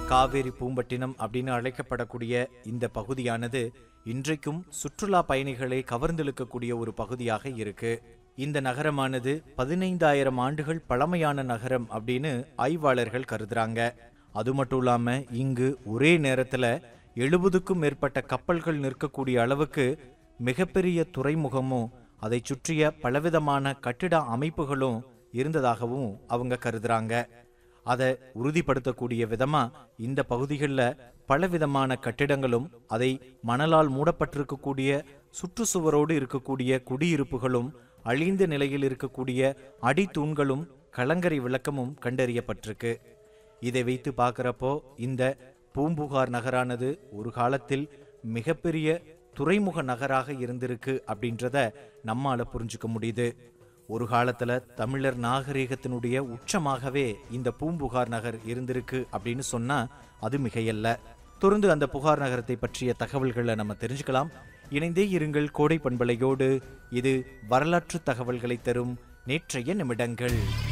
காவேரி பூம்பட்டினம் அப்படின்னு அழைக்கப்படக்கூடிய இந்த பகுதியானது இன்றைக்கும் சுற்றுலா பயணிகளை கவர்ந்தெழுக்கக்கூடிய ஒரு பகுதியாக இருக்கு இந்த நகரமானது பதினைந்தாயிரம் ஆண்டுகள் பழமையான நகரம் அப்படின்னு ஆய்வாளர்கள் கருதுறாங்க அது மட்டும் இல்லாம இங்கு ஒரே நேரத்துல எழுபதுக்கும் மேற்பட்ட கப்பல்கள் நிற்கக்கூடிய அளவுக்கு மிகப்பெரிய துறைமுகமும் அதை சுற்றிய பலவிதமான கட்டிட அமைப்புகளும் இருந்ததாகவும் அவங்க கருதுறாங்க அதை உறுதிப்படுத்தக்கூடிய விதமா இந்த பகுதிகளில் பலவிதமான கட்டிடங்களும் அதை மணலால் மூடப்பட்டிருக்கக்கூடிய சுற்றுச்சுவரோடு இருக்கக்கூடிய குடியிருப்புகளும் அழிந்த நிலையில் இருக்கக்கூடிய அடித்தூண்களும் கலங்கரை விளக்கமும் கண்டறியப்பட்டிருக்கு இதை வைத்து பார்க்குறப்போ இந்த பூம்புகார் நகரானது ஒரு காலத்தில் மிகப்பெரிய துறைமுக நகராக இருந்திருக்கு அப்படின்றத நம்மால புரிஞ்சுக்க முடியுது ஒரு காலத்துல தமிழர் நாகரிகத்தினுடைய உச்சமாகவே இந்த பூம்புகார் நகர் இருந்திருக்கு அப்படின்னு சொன்னா அது மிகையல்ல தொடர்ந்து அந்த புகார் நகரத்தை பற்றிய தகவல்களை நம்ம தெரிஞ்சுக்கலாம் இணைந்தே இருங்கள் கோடை பண்பலையோடு இது வரலாற்று தகவல்களை தரும் நேற்றைய நிமிடங்கள்